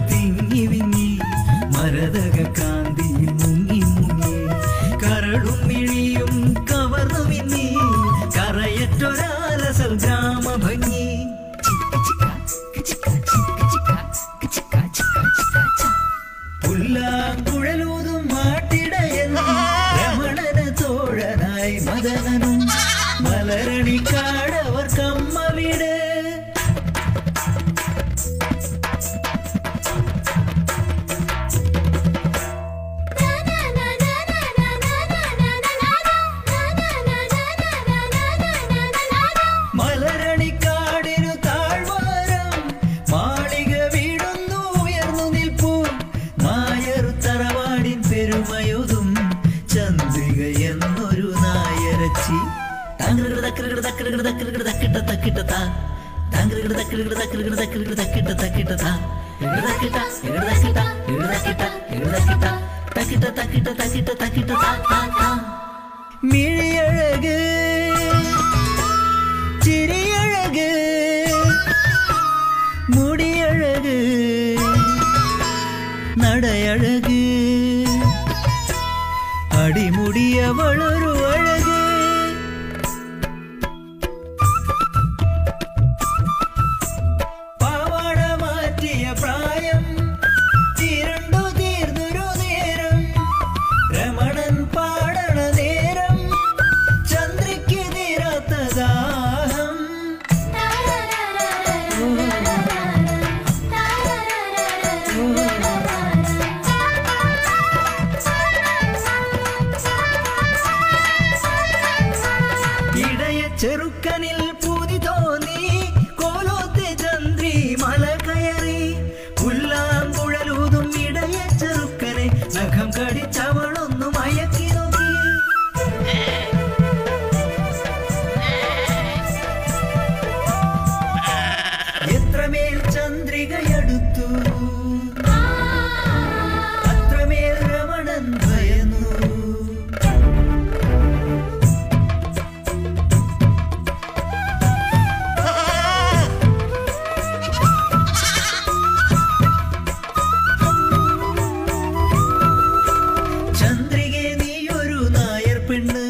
തിങ്ങി വിങ്ങി മരതക കാന്തിയിൽ മുങ്ങി മുങ്ങി കരളും മിഴിയും കവർന്നു വിങ്ങി കറയറ്റൊരാലസൽ ഗ്രാമഭംഗി പുല്ലാങ്കുഴലൂതും മാട്ടിടയൻ രമണന തോഴനായി മദനനും മലരണിക്കാടവർ കമ്മ വിട് മലരണിക്കാടിനു താഴ്വാരം മാളിക വീടുന്നു ഉയർന്നു നിൽപ്പു നായർ തറവാടിൻ പെരുമയുതും ചന്ദ്രിക എന്നൊരു നായരച്ചി മിഴിയഴക് ചിരിയഴക് മുടിയഴക് നടയഴക് അടിമുടിയവളൊരു അഴക് പാവാട മാറ്റിയ പ്രായം ചിരണ്ടു തീർന്നൊരു നേരം രമണൻ പാടണ നേരം ചന്ദ്രയ്ക്ക് തീരാത്ത ദാഹം ഇടയ ചെറുക്കനിൽ പൂതി തോന്നി കോലോത്തെ ചന്ദ്രി മല കയറി പുല്ലാങ്കുഴലൂതും ഇടയ ചെറുക്കനെ നഖം കടിച്ചവളൊന്നു മയക്കി നോക്കി എത്രമേൽ ചന്ദ്രികയടുത്തു അത്രമേൽ രമണൻ ഭയന്നു ചന്ദ്രികെ നീയൊരു നായർ പെണ്ണ്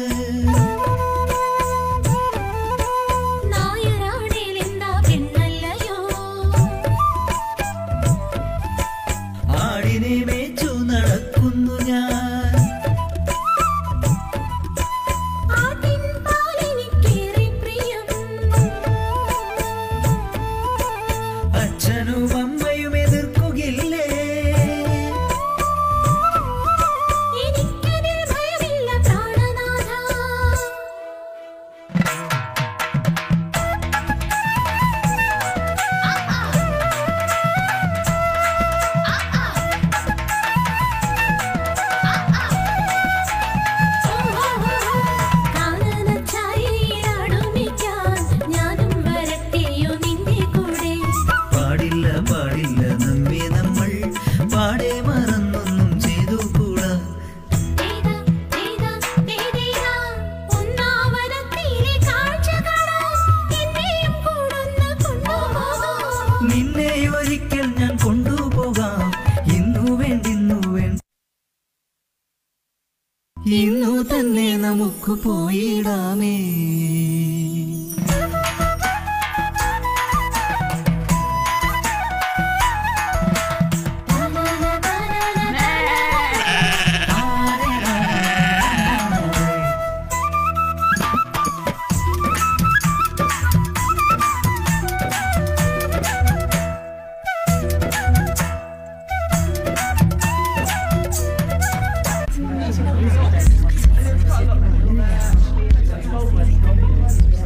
ആടിനെ മേച്ചു നടക്കുന്നു ഞാൻ അച്ഛനും അമ്മയും എതിർക്കുകില്ലേ പാടില്ല പാടില്ല നമ്മെ നമ്മൾ പാടെ മറന്നൊന്നും ചെയ്തു കൂടാ നിന്നെ ഒരിക്കൽ ഞാൻ കൊണ്ടുപോകാം ഇന്നു വേണ്ടിന്നു വേണ്ട ഇന്നു തന്നെ നമുക്ക് പോയിടാമേ Thank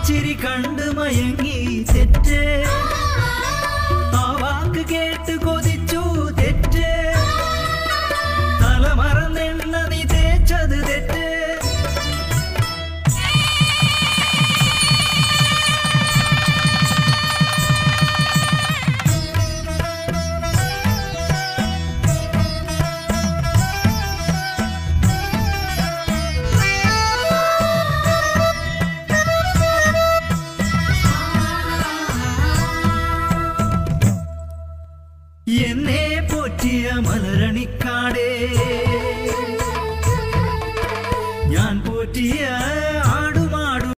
ചിരി കണ്ട് മയങ്ങി തെറ്റ് ആ വാക്ക് കേട്ട് കൊതിച്ചു തെറ്റ് തല മറന്നെണ്ണ നീ തേച്ചത് തെറ്റ് എന്നെ പോറ്റിയ മലരണിക്കാടേ